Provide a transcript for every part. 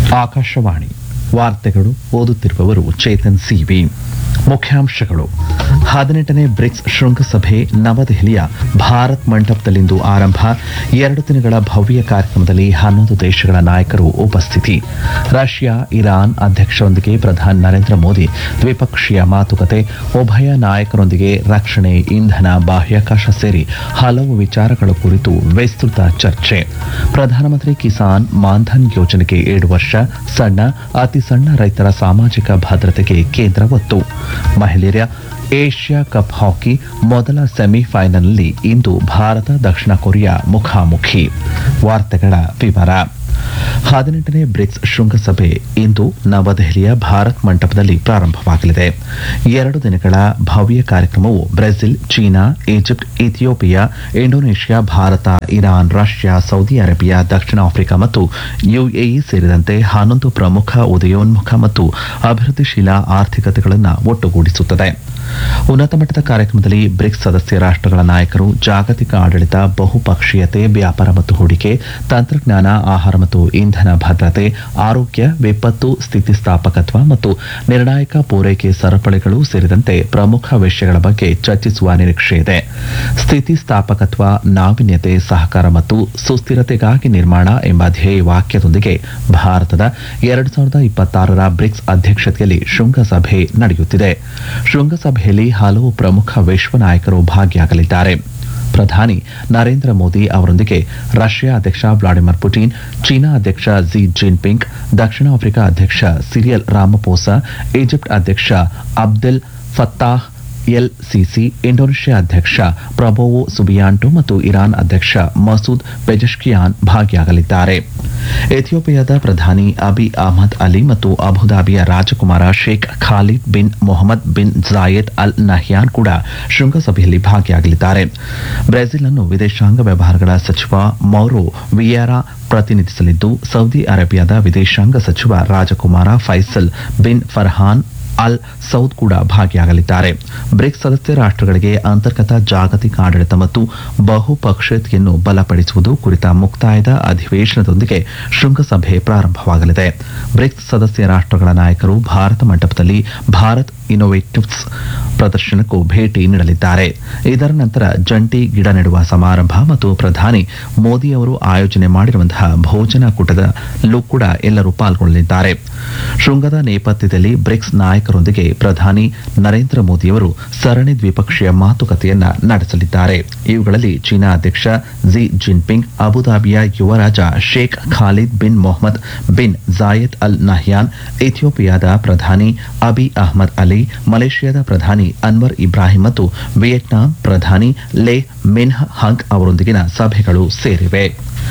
ಆಕಾಶವಾಣಿ ವಾರ್ತೆಗಳು ಓದುತ್ತಿರುವವರು ಚೇತನ್ ಸಿವಿ ಮುಖ್ಯಾಂಶಗಳು ಹದಿನೆಂಟನೇ ಬ್ರಿಕ್ಸ್ ಶೃಂಗಸಭೆ ನವದೆಹಲಿಯ ಭಾರತ್ ಮಂಟಪದಲ್ಲಿಂದು ಆರಂಭ ಎರಡು ದಿನಗಳ ಭವ್ಯ ಕಾರ್ಯಕ್ರಮದಲ್ಲಿ ಹನ್ನೊಂದು ದೇಶಗಳ ನಾಯಕರು ಉಪಸ್ಥಿತಿ ರಷ್ಯಾ ಇರಾನ್ ಅಧ್ಯಕ್ಷರೊಂದಿಗೆ ಪ್ರಧಾನಿ ನರೇಂದ್ರ ಮೋದಿ ದ್ವಿಪಕ್ಷೀಯ ಮಾತುಕತೆ ಉಭಯ ನಾಯಕರೊಂದಿಗೆ ರಕ್ಷಣೆ ಇಂಧನ ಬಾಹ್ಯಾಕಾಶ ಸೇರಿ ಹಲವು ವಿಚಾರಗಳ ಕುರಿತು ವಿಸ್ತೃತ ಚರ್ಚೆ ಪ್ರಧಾನಮಂತ್ರಿ ಕಿಸಾನ್ ಮಾನ್ಧನ್ ಯೋಜನೆಗೆ ಏಳು ವರ್ಷ ಸಣ್ಣ ಅತಿ ಸಣ್ಣ ರೈತರ ಸಾಮಾಜಿಕ ಭದ್ರತೆಗೆ ಕೇಂದ್ರ ಒತ್ತು ಮಹಿಳೆಯರ ಏಷ್ಯಾ ಕಪ್ ಹಾಕಿ ಮೊದಲ ಸೆಮಿಫೈನಲ್ನಲ್ಲಿ ಇಂದು ಭಾರತ ದಕ್ಷಿಣ ಕೊರಿಯಾ ಮುಖಾಮುಖಿ ವಾರ್ತೆಗಳ ವಿವರ ಹದಿನೆಂಟನೇ ಬ್ರಿಕ್ಸ್ ಶೃಂಗಸಭೆ ಇಂದು ನವದೆಹಲಿಯ ಭಾರತ್ ಮಂಟಪದಲ್ಲಿ ಪ್ರಾರಂಭವಾಗಲಿದೆ ಎರಡು ದಿನಗಳ ಭವ್ಯ ಕಾರ್ಯಕ್ರಮವು Brazil China Egypt Ethiopia Indonesia Bharat Iran Russia Saudi Arabia ದಕ್ಷಿಣ ಆಫ್ರಿಕಾ ಮತ್ತು ಯುಎಇ ಸೇರಿದಂತೆ ಹನ್ನೊಂದು ಪ್ರಮುಖ ಉದಯೋನ್ಮುಖ ಮತ್ತು ಅಭಿವೃದ್ಧಿಶೀಲ ಆರ್ಥಿಕತೆಗಳನ್ನು ಒಟ್ಟುಗೂಡಿಸುತ್ತದೆ ಉನ್ನತ ಮಟ್ಟದ ಕಾರ್ಯಕ್ರಮದಲ್ಲಿ ಬ್ರಿಕ್ಸ್ ಸದಸ್ಯ ರಾಷ್ಟ್ರಗಳ ನಾಯಕರು ಜಾಗತಿಕ ಆಡಳಿತ ಬಹುಪಕ್ಷೀಯತೆ ವ್ಯಾಪಾರ ಮತ್ತು ಹೂಡಿಕೆ ತಂತ್ರಜ್ಞಾನ ಆಹಾರ ಮತ್ತು ಇಂಧನ ಭದ್ರತೆ ಆರೋಗ್ಯ ವಿಪತ್ತು ಸ್ಥಿತಿಸ್ಥಾಪಕತ್ವ ಮತ್ತು ನಿರ್ಣಾಯಕ ಪೂರೈಕೆ ಸರಪಳಿಗಳು ಸೇರಿದಂತೆ ಪ್ರಮುಖ ವಿಷಯಗಳ ಬಗ್ಗೆ ಚರ್ಚಿಸುವ ನಿರೀಕ್ಷೆ ಇದೆ ಸ್ಥಿತಿಸ್ಥಾಪಕತ್ವ ನಾವೀನ್ಯತೆ ಸಹಕಾರ ಮತ್ತು ಸುಸ್ಥಿರತೆಗಾಗಿ ನಿರ್ಮಾಣ ಎಂಬ ಧ್ಯೇಯ ವಾಕ್ಯದೊಂದಿಗೆ ಭಾರತದ ಎರಡು ಸಾವಿರದ ಇಪ್ಪತ್ತಾರರ ಬ್ರಿಕ್ಸ್ ಅಧ್ಯಕ್ಷತೆಯಲ್ಲಿ ಶೃಂಗಸಭೆ ನಡೆಯುತ್ತಿದೆ ಶೃಂಗಸಭೆಯಲ್ಲಿ ಹಲವು ಪ್ರಮುಖ ವಿಶ್ವ ನಾಯಕರು ಭಾಗಿಯಾಗಲಿದ್ದಾರೆ ಪ್ರಧಾನಿ ನರೇಂದ್ರ ಮೋದಿ ಅವರೊಂದಿಗೆ ರಷ್ಯಾ ಅಧ್ಯಕ್ಷ ವ್ಲಾಡಿಮಿರ್ ಪುಟಿನ್ ಚೀನಾ ಅಧ್ಯಕ್ಷ ಜಿ ಜಿನ್ಪಿಂಗ್ ದಕ್ಷಿಣ ಆಫ್ರಿಕಾ ಅಧ್ಯಕ್ಷ ಸಿರಿಯಲ್ ರಾಮಪೋಸಾ ಈಜಿಪ್ಟ್ ಅಧ್ಯಕ್ಷ Abdel Fattah el Sisi Indonesia ಅಧ್ಯಕ್ಷ ಪ್ರಬೋವೋ ಸುಬಿಯಾಂಟೋ ಮತ್ತು ಇರಾನ್ ಅಧ್ಯಕ್ಷ ಮಸೂದ್ ಪೆಜಶ್ಕಿಯಾನ್ ಭಾಗಿಯಾಗಲಿದ್ದಾರೆ ಎಥಿಯೋಪಿಯಾದ ಪ್ರಧಾನಿ ಅಬಿ ಅಹಮದ್ ಅಲಿ ಮತ್ತು ಅಬುದಾಬಿಯ ರಾಜಕುಮಾರ Sheikh Khalid bin Mohammed bin Zayed Al Nahyan ಕೂಡ ಶೃಂಗಸಭೆಯಲ್ಲಿ ಭಾಗಿಯಾಗಲಿದ್ದಾರೆ ಬ್ರೆಜಿಲ್ ವಿದೇಶಾಂಗ ವ್ಯವಹಾರಗಳ ಸಚಿವ ಮೌರೋ ವಿಯರಾ ಪ್ರತಿನಿಧಿಸಲಿದ್ದು ಸೌದಿ ಅರೇಬಿಯಾದ ವಿದೇಶಾಂಗ ಸಚಿವ ರಾಜಕುಮಾರ Faisal bin Farhan Al Saud ಕೂಡ ಭಾಗಿಯಾಗಲಿದ್ದಾರೆ ಬ್ರಿಕ್ಸ್ ಸದಸ್ಯ ರಾಷ್ಟ್ರಗಳಿಗೆ ಅಂತರ್ಗತ ಜಾಗತಿಕ ಆಡಳಿತ ಮತ್ತು ಬಹುಪಕ್ಷೀಯತೆಯನ್ನು ಬಲಪಡಿಸುವುದು ಕುರಿತ ಮುಕ್ತಾಯದ ಅಧಿವೇಶನದೊಂದಿಗೆ ಶೃಂಗಸಭೆ ಪ್ರಾರಂಭವಾಗಲಿದೆ ಬ್ರಿಕ್ಸ್ ಸದಸ್ಯ ರಾಷ್ಟ್ರಗಳ ನಾಯಕರು ಭಾರತ ಮಂಟಪದಲ್ಲಿ ಭಾರತ್ ಇನ್ನೋವೇಟಿವ್ಸ್ ಪ್ರದರ್ಶನಕ್ಕೂ ಭೇಟಿ ನೀಡಲಿದ್ದಾರೆ ಇದರ ನಂತರ ಜಂಟಿ ಗಿಡ ನೆಡುವ ಸಮಾರಂಭ ಮತ್ತು ಪ್ರಧಾನಿ ಮೋದಿ ಅವರು ಆಯೋಜನೆ ಮಾಡಿರುವಂತಹ ಭೋಜನ ಕೂಟದಲ್ಲೂ ಕೂಡ ಎಲ್ಲರೂ ಪಾಲ್ಗೊಳ್ಳಲಿದ್ದಾರೆ ಶೃಂಗದ ನೇಪಥ್ಯದಲ್ಲಿ ಬ್ರಿಕ್ಸ್ ನಾಯಕರೊಂದಿಗೆ ಪ್ರಧಾನಿ ನರೇಂದ್ರ ಮೋದಿಯವರು ಸರಣಿ ದ್ವಿಪಕ್ಷೀಯ ಮಾತುಕತೆಯನ್ನ ನಡೆಸಲಿದ್ದಾರೆ ಇವುಗಳಲ್ಲಿ ಚೀನಾ ಅಧ್ಯಕ್ಷ ಜಿ ಜಿನ್ಪಿಂಗ್ ಅಬುದಾಬಿಯ ಯುವರಾಜ Sheikh Khalid bin Mohammed bin Zayed Al Nahyan ಇಥಿಯೋಪಿಯಾದ ಪ್ರಧಾನಿ ಅಬಿ ಅಹ್ಮದ್ ಅಲಿ ಮಲೇಷಿಯಾದ ಪ್ರಧಾನಿ ಅನ್ವರ್ ಇಬ್ರಾಹಿಂ ಮತ್ತು ವಿಯೆಟ್ನಾಂ ಪ್ರಧಾನಿ ಲೇ ಮಿನ್ಹ್ ಹಂಗ್ ಅವರೊಂದಿಗಿನ ಸಭೆಗಳು ಸೇರಿವೆ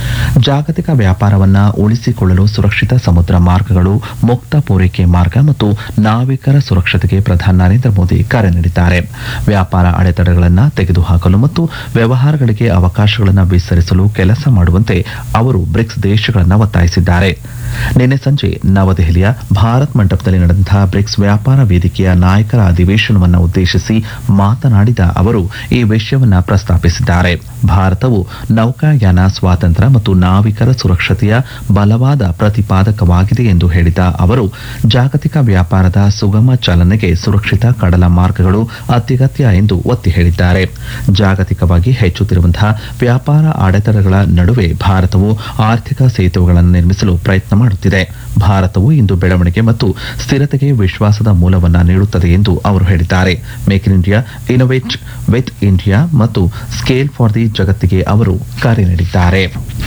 ಜಾಗತಿಕ ವ್ಯಾಪಾರವನ್ನ ಉಳಿಸಿಕೊಳ್ಳಲು ಸುರಕ್ಷಿತ ಸಮುದ್ರ ಮಾರ್ಗಗಳು ಮುಕ್ತ ಪೂರೈಕೆ ಮಾರ್ಗ ಮತ್ತು ನಾವಿಕರ ಸುರಕ್ಷತೆಗೆ ಪ್ರಧಾನಿ ನರೇಂದ್ರ ಮೋದಿ ಕರೆ ನೀಡಿದ್ದಾರೆ ವ್ಯಾಪಾರ ಅಡೆತಡೆಗಳನ್ನು ತೆಗೆದುಹಾಕಲು ಮತ್ತು ವ್ಯವಹಾರಗಳಿಗೆ ಅವಕಾಶಗಳನ್ನು ವಿಸ್ತರಿಸಲು ಕೆಲಸ ಮಾಡುವಂತೆ ಅವರು ಬ್ರಿಕ್ಸ್ ದೇಶಗಳನ್ನು ಒತ್ತಾಯಿಸಿದ್ದಾರೆ ನಿನ್ನೆ ಸಂಜೆ ನವದೆಹಲಿಯ ಭಾರತ್ ಮಂಟಪದಲ್ಲಿ ನಡೆದಂತಹ ಬ್ರಿಕ್ಸ್ ವ್ಯಾಪಾರ ವೇದಿಕೆಯ ನಾಯಕರ ಅಧಿವೇಶನವನ್ನು ಉದ್ದೇಶಿಸಿ ಮಾತನಾಡಿದ ಅವರು ಈ ವಿಷಯವನ್ನ ಪ್ರಸ್ತಾಪಿಸಿದ್ದಾರೆ ಭಾರತವು ನೌಕಾಯಾನ ಸ್ವಾತಂತ್ರ್ಯ ಮತ್ತು ನಾವಿಕರ ಸುರಕ್ಷತೆಯ ಬಲವಾದ ಪ್ರತಿಪಾದಕವಾಗಿದೆ ಎಂದು ಹೇಳಿದ ಅವರು ಜಾಗತಿಕ ವ್ಯಾಪಾರದ ಸುಗಮ ಚಾಲನೆಗೆ ಸುರಕ್ಷಿತ ಕಡಲ ಮಾರ್ಗಗಳು ಅತ್ಯಗತ್ಯ ಎಂದು ಒತ್ತಿ ಹೇಳಿದ್ದಾರೆ ಜಾಗತಿಕವಾಗಿ ಹೆಚ್ಚುತ್ತಿರುವಂತಹ ವ್ಯಾಪಾರ ಅಡೆತಡೆಗಳ ನಡುವೆ ಭಾರತವು ಆರ್ಥಿಕ ಸೇತುವೆಗಳನ್ನು ನಿರ್ಮಿಸಲು ಪ್ರಯತ್ನ ಮಾಡುತ್ತಿದೆ ಭಾರತವು ಇಂದು ಬೆಳವಣಿಗೆ ಮತ್ತು ಸ್ಥಿರತೆಗೆ ವಿಶ್ವಾಸದ ಮೂಲವನ್ನ ನೀಡುತ್ತದೆ ಎಂದು ಅವರು ಹೇಳಿದ್ದಾರೆ make in India innovate with India ಮತ್ತು ಸ್ಕೇಲ್ ಫಾರ್ ದಿ ಜಗತ್ತಿಗೆ ಅವರು ಕರೆ ನೀಡಿದ್ದಾರೆ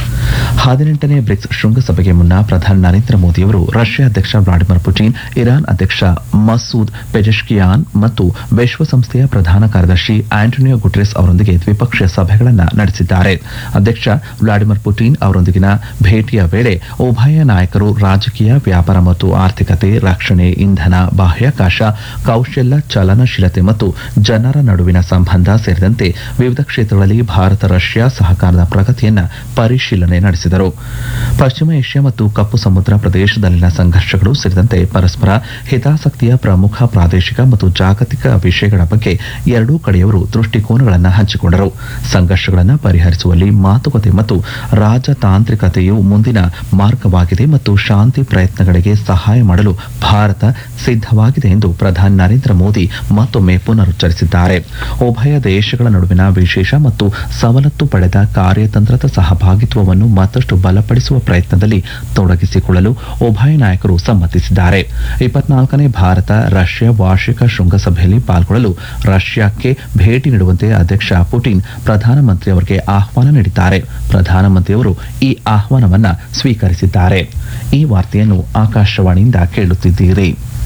ಹದಿನೆಂಟನೇ ಬ್ರಿಕ್ಸ್ ಶೃಂಗಸಭೆಗೆ ಮುನ್ನ ಪ್ರಧಾನಿ ನರೇಂದ್ರ ಮೋದಿಯವರು ರಷ್ಯಾ ಅಧ್ಯಕ್ಷ ವ್ಲಾಡಿಮಿರ್ ಪುಟಿನ್ ಇರಾನ್ ಅಧ್ಯಕ್ಷ ಮಸೂದ್ ಪೆಜಶ್ಕಿಯಾನ್ ಮತ್ತು ವಿಶ್ವಸಂಸ್ಥೆಯ ಪ್ರಧಾನ ಕಾರ್ಯದರ್ಶಿ ಆಂಟೋನಿಯೋ ಗುಟೆರೆಸ್ ಅವರೊಂದಿಗೆ ದ್ವಿಪಕ್ಷೀಯ ಸಭೆಗಳನ್ನು ನಡೆಸಿದ್ದಾರೆ ಅಧ್ಯಕ್ಷ ವ್ಲಾಡಿಮಿರ್ ಪುಟಿನ್ ಅವರೊಂದಿಗಿನ ಭೇಟಿಯ ವೇಳೆ ಉಭಯ ನಾಯಕರು ರಾಜಕೀಯ ವ್ಯಾಪಾರ ಮತ್ತು ಆರ್ಥಿಕತೆ ರಕ್ಷಣೆ ಇಂಧನ ಬಾಹ್ಯಾಕಾಶ ಕೌಶಲ್ಯ ಚಲನಶೀಲತೆ ಮತ್ತು ಜನರ ನಡುವಿನ ಸಂಬಂಧ ಸೇರಿದಂತೆ ವಿವಿಧ ಕ್ಷೇತ್ರಗಳಲ್ಲಿ ಭಾರತ ರಷ್ಯಾ ಸಹಕಾರದ ಪ್ರಗತಿಯನ್ನ ಪರಿಶೀಲಿಸಿದ್ದಾರೆ ಪರಿಶೀಲನೆ ನಡೆಸಿದರು ಪಶ್ಚಿಮ ಏಷ್ಯಾ ಮತ್ತು ಕಪ್ಪು ಸಮುದ್ರ ಪ್ರದೇಶದಲ್ಲಿನ ಸಂಘರ್ಷಗಳು ಸೇರಿದಂತೆ ಪರಸ್ಪರ ಹಿತಾಸಕ್ತಿಯ ಪ್ರಮುಖ ಪ್ರಾದೇಶಿಕ ಮತ್ತು ಜಾಗತಿಕ ವಿಷಯಗಳ ಬಗ್ಗೆ ಎರಡೂ ಕಡೆಯವರು ದೃಷ್ಟಿಕೋನಗಳನ್ನು ಹಂಚಿಕೊಂಡರು ಸಂಘರ್ಷಗಳನ್ನು ಪರಿಹರಿಸುವಲ್ಲಿ ಮಾತುಕತೆ ಮತ್ತು ರಾಜತಾಂತ್ರಿಕತೆಯು ಮುಂದಿನ ಮಾರ್ಗವಾಗಿದೆ ಮತ್ತು ಶಾಂತಿ ಪ್ರಯತ್ನಗಳಿಗೆ ಸಹಾಯ ಮಾಡಲು ಭಾರತ ಸಿದ್ಧವಾಗಿದೆ ಎಂದು ಪ್ರಧಾನಿ ನರೇಂದ್ರ ಮೋದಿ ಮತ್ತೊಮ್ಮೆ ಪುನರುಚ್ಚರಿಸಿದ್ದಾರೆ ಉಭಯ ದೇಶಗಳ ನಡುವಿನ ವಿಶೇಷ ಮತ್ತು ಸವಲತ್ತು ಪಡೆದ ಕಾರ್ಯತಂತ್ರದ ಸಹಭಾಗಿತ್ವವನ್ನು ಮತ್ತಷ್ಟು ಬಲಪಡಿಸುವ ಪ್ರಯತ್ನದಲ್ಲಿ ತೊಡಗಿಸಿಕೊಳ್ಳಲು ಉಭಯ ನಾಯಕರು ಸಮ್ಮತಿಸಿದ್ದಾರೆ ಇಪ್ಪತ್ನಾಲ್ಕನೇ ಭಾರತ ರಷ್ಯಾ ವಾರ್ಷಿಕ ಶೃಂಗಸಭೆಯಲ್ಲಿ ಪಾಲ್ಗೊಳ್ಳಲು ರಷ್ಯಾಕ್ಕೆ ಭೇಟಿ ನೀಡುವಂತೆ ಅಧ್ಯಕ್ಷ ಪುಟಿನ್ ಪ್ರಧಾನಮಂತ್ರಿ ಅವರಿಗೆ ಆಹ್ವಾನ ನೀಡಿದ್ದಾರೆ ಪ್ರಧಾನಮಂತ್ರಿಯವರು ಈ ಆಹ್ವಾನವನ್ನ ಸ್ವೀಕರಿಸಿದ್ದಾರೆ ಈ ವಾರ್ತೆಯನ್ನು ಆಕಾಶವಾಣಿಯಿಂದ ಕೇಳುತ್ತಿದ್ದೀರಿ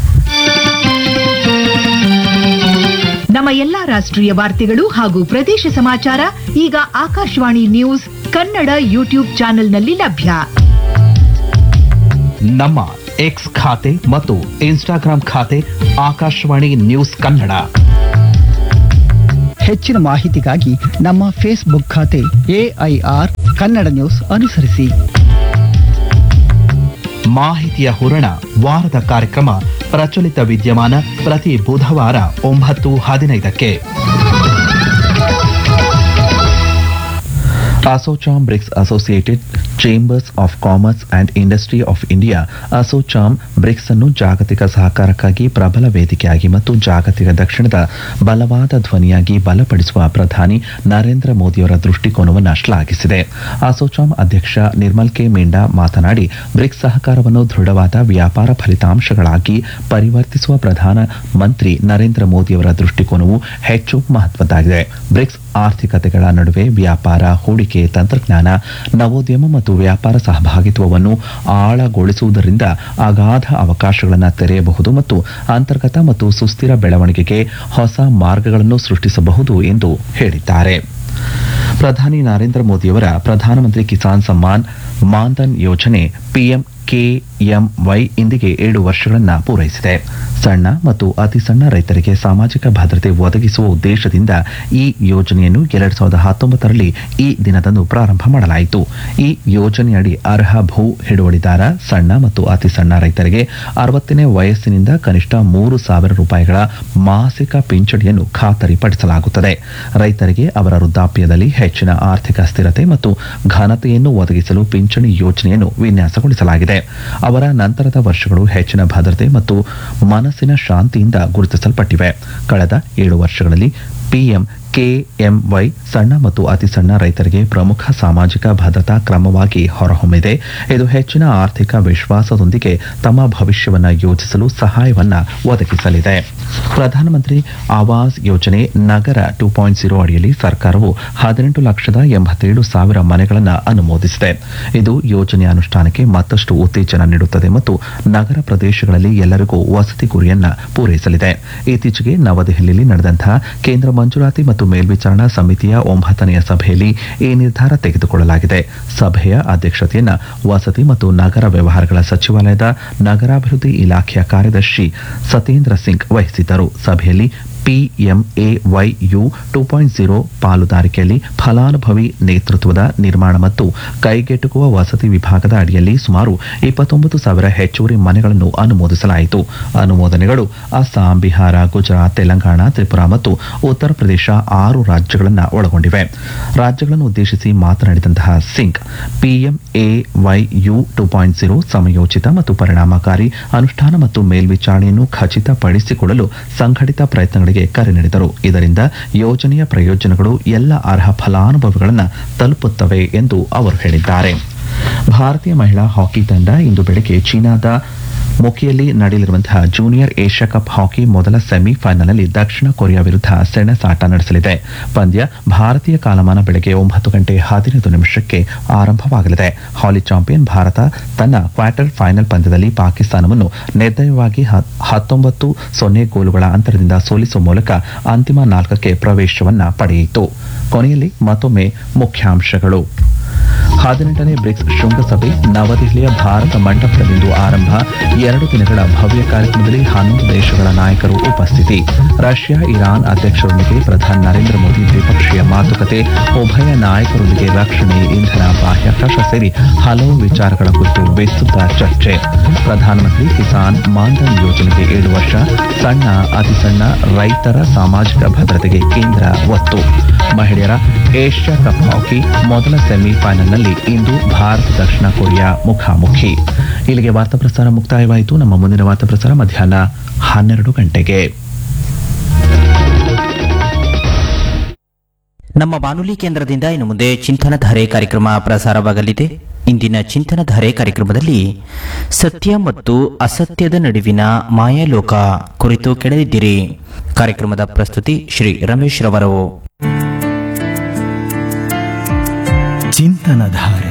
ನಮ್ಮ ಎಲ್ಲಾ ರಾಷ್ಟ್ರೀಯ ವಾರ್ತೆಗಳು ಹಾಗೂ ಪ್ರದೇಶ ಸಮಾಚಾರ ಈಗ ಆಕಾಶವಾಣಿ ನ್ಯೂಸ್ ಕನ್ನಡ ಯೂಟ್ಯೂಬ್ ಚಾನೆಲ್ನಲ್ಲಿ ಲಭ್ಯ ನಮ್ಮ ಎಕ್ಸ್ ಖಾತೆ ಮತ್ತು ಇನ್ಸ್ಟಾಗ್ರಾಂ ಖಾತೆ ಆಕಾಶವಾಣಿ ನ್ಯೂಸ್ ಕನ್ನಡ ಹೆಚ್ಚಿನ ಮಾಹಿತಿಗಾಗಿ ನಮ್ಮ ಫೇಸ್ಬುಕ್ ಖಾತೆ ಎಐಆರ್ ಕನ್ನಡ ನ್ಯೂಸ್ ಅನುಸರಿಸಿ ಮಾಹಿತಿಯ ಹೂರಣ ವಾರದ ಕಾರ್ಯಕ್ರಮ ಪ್ರಚಲಿತ ವಿದ್ಯಮಾನ ಪ್ರತಿ ಬುಧವಾರ ಒಂಬತ್ತು ಹದಿನೈದಕ್ಕೆ ASSOCHAM BRICS associated chambers of commerce and industry of India ASSOCHAM BRICS ಅನ್ನು ಜಾಗತಿಕ ಸಹಕಾರಕ್ಕಾಗಿ ಪ್ರಬಲ ವೇದಿಕೆಯಾಗಿ ಮತ್ತು ಜಾಗತಿಕ ದಕ್ಷಿಣದ ಬಲವಾದ ಧ್ವನಿಯಾಗಿ ಬಲಪಡಿಸುವ ಪ್ರಧಾನಿ ನರೇಂದ್ರ ಮೋದಿಯವರ ದೃಷ್ಟಿಕೋನವನ್ನು ಶ್ಲಾಘಿಸಿದೆ ಅಸೋಚಾಮ್ ಅಧ್ಯಕ್ಷ ನಿರ್ಮಲ್ ಕೆ ಮಿಂಡಾ ಮಾತನಾಡಿ ಬ್ರಿಕ್ಸ್ ಸಹಕಾರವನ್ನು ದೃಢವಾದ ವ್ಯಾಪಾರ ಫಲಿತಾಂಶಗಳಾಗಿ ಪರಿವರ್ತಿಸುವ ಪ್ರಧಾನ ಮಂತ್ರಿ ನರೇಂದ್ರ ಮೋದಿಯವರ ದೃಷ್ಟಿಕೋನವು ಹೆಚ್ಚು ಮಹತ್ವದ್ದಾಗಿದೆ ಬ್ರಿಕ್ಸ್ ಆರ್ಥಿಕತೆಗಳ ನಡುವೆ ವ್ಯಾಪಾರ ಹೂಡಿಕೆ ತಂತ್ರಜ್ಞಾನ ನವೋದ್ಯಮ ಮತ್ತು ವ್ಯಾಪಾರ ಸಹಭಾಗಿತ್ವವನ್ನು ಆಳಗೊಳಿಸುವುದರಿಂದ ಅಗಾಧ ಅವಕಾಶಗಳನ್ನು ತೆರೆಯಬಹುದು ಮತ್ತು ಅಂತರ್ಗತ ಮತ್ತು ಸುಸ್ಥಿರ ಬೆಳವಣಿಗೆಗೆ ಹೊಸ ಮಾರ್ಗಗಳನ್ನು ಸೃಷ್ಟಿಸಬಹುದು ಎಂದು ಹೇಳಿದ್ದಾರೆ ಪ್ರಧಾನಿ ನರೇಂದ್ರ ಮೋದಿಯವರ ಪ್ರಧಾನಮಂತ್ರಿ ಕಿಸಾನ್ ಸಮ್ಮಾನ್ ಮಾನ್ಧನ್ ಯೋಜನೆ ಪಿಎಂ ಕೆಎಂವೈ ಇಂದಿಗೆ ಏಳು ವರ್ಷಗಳನ್ನ ಪೂರೈಸಿದೆ ಸಣ್ಣ ಮತ್ತು ಅತಿ ಸಣ್ಣ ರೈತರಿಗೆ ಸಾಮಾಜಿಕ ಭದ್ರತೆ ಒದಗಿಸುವ ಉದ್ದೇಶದಿಂದ ಈ ಯೋಜನೆಯನ್ನು ಎರಡ್ ಸಾವಿರದ ಹತ್ತೊಂಬತ್ತರಲ್ಲಿ ಈ ದಿನದಂದು ಪ್ರಾರಂಭ ಮಾಡಲಾಯಿತು ಈ ಯೋಜನೆಯಡಿ ಅರ್ಹ ಭೂ ಹಿಡುವಳಿದಾರ ಸಣ್ಣ ಮತ್ತು ಅತಿ ಸಣ್ಣ ರೈತರಿಗೆ ಅರವತ್ತನೇ ವಯಸ್ಸಿನಿಂದ ಕನಿಷ್ಠ ಮೂರು ಸಾವಿರ ರೂಪಾಯಿಗಳ ಮಾಸಿಕ ಪಿಂಚಣಿಯನ್ನು ಖಾತರಿಪಡಿಸಲಾಗುತ್ತದೆ ರೈತರಿಗೆ ಅವರ ವೃದ್ಧಾಪ್ಯದಲ್ಲಿ ಹೆಚ್ಚಿನ ಆರ್ಥಿಕ ಸ್ಥಿರತೆ ಮತ್ತು ಘನತೆಯನ್ನು ಒದಗಿಸಲು ಪಿಂಚಣಿ ಯೋಜನೆಯನ್ನು ವಿನ್ಯಾಸಗೊಳಿಸಲಾಗಿದೆ ಅವರ ನಂತರದ ವರ್ಷಗಳು ಹೆಚ್ಚಿನ ಭದ್ರತೆ ಮತ್ತು ಮನಸ್ಸಿನ ಶಾಂತಿಯಿಂದ ಗುರುತಿಸಲ್ಪಟ್ಟಿವೆ ಕಳೆದ ಏಳು ವರ್ಷಗಳಲ್ಲಿ ಪಿಎಂ ಕೆಎಂವೈ ಸಣ್ಣ ಮತ್ತು ಅತಿ ಸಣ್ಣ ರೈತರಿಗೆ ಪ್ರಮುಖ ಸಾಮಾಜಿಕ ಭದ್ರತಾ ಕ್ರಮವಾಗಿ ಹೊರಹೊಮ್ಮಿದೆ ಇದು ಹೆಚ್ಚಿನ ಆರ್ಥಿಕ ವಿಶ್ವಾಸದೊಂದಿಗೆ ತಮ್ಮ ಭವಿಷ್ಯವನ್ನ ಯೋಜಿಸಲು ಸಹಾಯವನ್ನ ಒದಗಿಸಲಿದೆ ಪ್ರಧಾನಮಂತ್ರಿ ಆವಾಸ್ ಯೋಜನೆ ನಗರ ಟೂ ಪಾಯಿಂಟ್ ಜೀರೋ ಅಡಿಯಲ್ಲಿ ಸರ್ಕಾರವು ಹದಿನೆಂಟು ಲಕ್ಷದ ಎಂಬತ್ತೇಳು ಸಾವಿರ ಮನೆಗಳನ್ನು ಅನುಮೋದಿಸಿದೆ ಇದು ಯೋಜನೆಯ ಅನುಷ್ಠಾನಕ್ಕೆ ಮತ್ತಷ್ಟು ಉತ್ತೇಜನ ನೀಡುತ್ತದೆ ಮತ್ತು ನಗರ ಪ್ರದೇಶಗಳಲ್ಲಿ ಎಲ್ಲರಿಗೂ ವಸತಿ ಗುರಿಯನ್ನ ಪೂರೈಸಲಿದೆ ಇತ್ತೀಚೆಗೆ ನವದೆಹಲಿಯಲ್ಲಿ ನಡೆದಂತಹ ಕೇಂದ್ರ ಮಂಜೂರಾತಿ ಮತ್ತು ಮೇಲ್ವಿಚಾರಣಾ ಸಮಿತಿಯ ಒಂಬತ್ತನೆಯ ಸಭೆಯಲ್ಲಿ ಈ ನಿರ್ಧಾರ ತೆಗೆದುಕೊಳ್ಳಲಾಗಿದೆ ಸಭೆಯ ಅಧ್ಯಕ್ಷತೆಯನ್ನ ವಸತಿ ಮತ್ತು ನಗರ ವ್ಯವಹಾರಗಳ ಸಚಿವಾಲಯದ ನಗರಾಭಿವೃದ್ಧಿ ಇಲಾಖೆಯ ಕಾರ್ಯದರ್ಶಿ ಸತೇಂದ್ರ ಸಿಂಗ್ ವಹಿಸಿದ್ದರು ಸಭೆಯಲ್ಲಿ ಪಿಎಂಎವೈಯು ಟೂ ಪಾಯಿಂಟ್ ಜೀರೋ ಪಾಲುದಾರಿಕೆಯಲ್ಲಿ ಫಲಾನುಭವಿ ನೇತೃತ್ವದ ನಿರ್ಮಾಣ ಮತ್ತು ಕೈಗೆಟುಕುವ ವಸತಿ ವಿಭಾಗದ ಅಡಿಯಲ್ಲಿ ಸುಮಾರು ಇಪ್ಪತ್ತೊಂಬತ್ತು ಸಾವಿರ ಹೆಚ್ಚುವರಿ ಮನೆಗಳನ್ನು ಅನುಮೋದಿಸಲಾಯಿತು ಅನುಮೋದನೆಗಳು ಅಸ್ಸಾಂ ಬಿಹಾರ ಗುಜರಾತ್ ತೆಲಂಗಾಣ ತ್ರಿಪುರಾ ಮತ್ತು ಉತ್ತರ ಪ್ರದೇಶ ಆರು ರಾಜ್ಯಗಳನ್ನು ಒಳಗೊಂಡಿವೆ ರಾಜ್ಯಗಳನ್ನು ಉದ್ದೇಶಿಸಿ ಮಾತನಾಡಿದಂತಹ Singh PMAYU two point zero ಸಮಯೋಚಿತ ಮತ್ತು ಪರಿಣಾಮಕಾರಿ ಅನುಷ್ಠಾನ ಮತ್ತು ಮೇಲ್ವಿಚಾರಣೆಯನ್ನು ಖಚಿತಪಡಿಸಿಕೊಳ್ಳಲು ಸಂಘಟಿತ ಪ್ರಯತ್ನಗಳಿಗೆ ಕರೆ ನೀಡಿದರು ಇದರಿಂದ ಯೋಜನೆಯ ಪ್ರಯೋಜನಗಳು ಎಲ್ಲ ಅರ್ಹ ಫಲಾನುಭವಿಗಳನ್ನು ತಲುಪುತ್ತವೆ ಎಂದು ಅವರು ಹೇಳಿದ್ದಾರೆ ಭಾರತೀಯ ಮಹಿಳಾ ಹಾಕಿ ತಂಡ ಇಂದು ಬೆಳಗ್ಗೆ ಚೀನಾದ ಮೊಕಿಯಲ್ಲಿ ನಡೆಯಲಿರುವಂತಹ ಜೂನಿಯರ್ ಏಷ್ಯಾ ಕಪ್ ಹಾಕಿ ಮೊದಲ ಸೆಮಿಫೈನಲ್ನಲ್ಲಿ ದಕ್ಷಿಣ ಕೊರಿಯಾ ವಿರುದ್ಧ ಸೆಣಸಾಟ ನಡೆಸಲಿದೆ ಪಂದ್ಯ ಭಾರತೀಯ ಕಾಲಮಾನ ಬೆಳಗ್ಗೆ ಒಂಬತ್ತು ಗಂಟೆ ಹದಿನೈದು ನಿಮಿಷಕ್ಕೆ ಆರಂಭವಾಗಲಿದೆ ಹಾಲಿ ಚಾಂಪಿಯನ್ ಭಾರತ ತನ್ನ ಕ್ವಾರ್ಟರ್ ಫೈನಲ್ ಪಂದ್ಯದಲ್ಲಿ ಪಾಕಿಸ್ತಾನವನ್ನು ನಿರ್ದಯವಾಗಿ ಹ- ಹತ್ತೊಂಬತ್ತು ಸೊನ್ನೆ ಗೋಲುಗಳ ಅಂತರದಿಂದ ಸೋಲಿಸುವ ಮೂಲಕ ಅಂತಿಮ ನಾಲ್ಕಕ್ಕೆ ಪ್ರವೇಶವನ್ನ ಪಡೆಯಿತು ಕೊನೆಯಲ್ಲಿ ಮತ್ತೊಮ್ಮೆ ಮುಖ್ಯಾಂಶಗಳು ಹದಿನೆಂಟನೇ ಬ್ರಿಕ್ಸ್ ಶೃಂಗಸಭೆ ನವದೆಹಲಿಯ ಭಾರತ ಮಂಟಪದಲ್ಲಿಂದು ಆರಂಭ ಎರಡು ದಿನಗಳ ಭವ್ಯ ಕಾರ್ಯಕ್ರಮದಲ್ಲಿ ಹನ್ನೊಂದು ದೇಶಗಳ ನಾಯಕರು ಉಪಸ್ಥಿತಿ ರಷ್ಯಾ ಇರಾನ್ ಅಧ್ಯಕ್ಷರೊಂದಿಗೆ ಪ್ರಧಾನಿ ನರೇಂದ್ರ ಮೋದಿ ದ್ವಿಪಕ್ಷೀಯ ಮಾತುಕತೆ ಉಭಯ ನಾಯಕರೊಂದಿಗೆ ರಕ್ಷಣೆ ಇಂಧನ ಬಾಹ್ಯಾಕಾಶ ಸೇರಿ ಹಲವು ವಿಚಾರಗಳ ಕುರಿತು ವಿಸ್ತೃತ ಚರ್ಚೆ ಪ್ರಧಾನಮಂತ್ರಿ ಕಿಸಾನ್ ಮಾನ್ಧನ್ ಯೋಜನೆಗೆ ಏಳು ವರ್ಷ ಸಣ್ಣ ಅತಿ ಸಣ್ಣ ರೈತರ ಸಾಮಾಜಿಕ ಭದ್ರತೆಗೆ ಕೇಂದ್ರ ಒತ್ತು ಮಹಿಳೆಯರ ಏಷ್ಯಾ ಕಪ್ ಹಾಕಿ ಮೊದಲ ಸೆಮಿಫೈನಲ್ನಲ್ಲಿ ಇಂದು ಭಾರತ ದಕ್ಷಿಣ ಕೊರಿಯಾ ಮುಖಾಮುಖಿ ಇಲ್ಲಿಗೆ ವಾರ್ತಾ ಪ್ರಸಾರ ಮುಕ್ತಾಯವಾಯಿತು ನಮ್ಮ ಮುಂದಿನ ವಾರ್ತಾ ಪ್ರಸಾರ ಮಧ್ಯಾಹ್ನ ಹನ್ನೆರಡು ಗಂಟೆಗೆ ನಮ್ಮ ಬಾನುಲಿ ಕೇಂದ್ರದಿಂದ ಇನ್ನು ಮುಂದೆ ಚಿಂತನಧಾರೆ ಕಾರ್ಯಕ್ರಮ ಪ್ರಸಾರವಾಗಲಿದೆ ಇಂದಿನ ಚಿಂತನಧಾರೆ ಕಾರ್ಯಕ್ರಮದಲ್ಲಿ ಸತ್ಯ ಮತ್ತು ಅಸತ್ಯದ ನಡುವಿನ ಮಾಯಾಲೋಕ ಕುರಿತು ಕೆಳದಿದ್ದೀರಿ ಕಾರ್ಯಕ್ರಮದ ಪ್ರಸ್ತುತಿ ಶ್ರೀ ರಮೇಶ್ ರವರು ಚಿಂತನಧಾರೆ